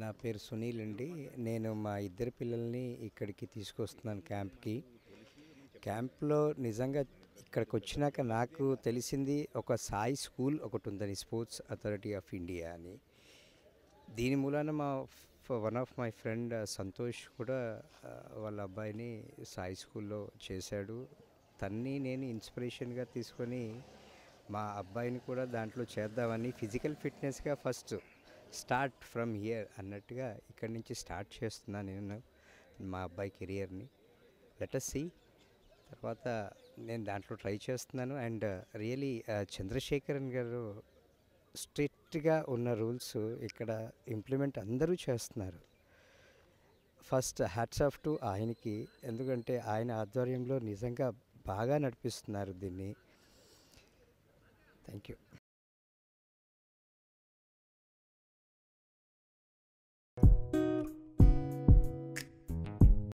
నా పేరు సునీల్ అండి నేను మా ఇద్దరు పిల్లల్ని ఇక్కడికి తీసుకొస్తున్నాను క్యాంప్కి క్యాంప్లో నిజంగా ఇక్కడికి వచ్చినాక నాకు తెలిసింది ఒక సాయి స్కూల్ ఒకటి ఉందని స్పోర్ట్స్ అథారిటీ ఆఫ్ ఇండియా అని దీని మూలాన మా one of my friend Santosh కూడా ఆ, వాళ్ళ అబ్బాయిని సాయి స్కూల్లో చేశాడు తన్ని నేను ఇన్స్పిరేషన్గా తీసుకొని మా అబ్బాయిని కూడా దాంట్లో చేద్దామని ఫిజికల్ ఫిట్నెస్గా ఫస్ట్ స్టార్ట్ ఫ్రమ్ హియర్ అన్నట్టుగా ఇక్కడి నుంచి స్టార్ట్ చేస్తున్నాను నేను మా అబ్బాయి కెరియర్ని లెటస్ సి తర్వాత నేను దాంట్లో ట్రై చేస్తున్నాను అండ్ రియలీ చంద్రశేఖరన్ గారు స్ట్రిక్ట్గా ఉన్న రూల్స్ ఇక్కడ ఇంప్లిమెంట్ అందరూ చేస్తున్నారు ఫస్ట్ హ్యాట్స్ ఆఫ్ టు ఆయనకి ఎందుకంటే ఆయన ఆధ్వర్యంలో నిజంగా బాగా నడిపిస్తున్నారు దీన్ని థ్యాంక్ యూ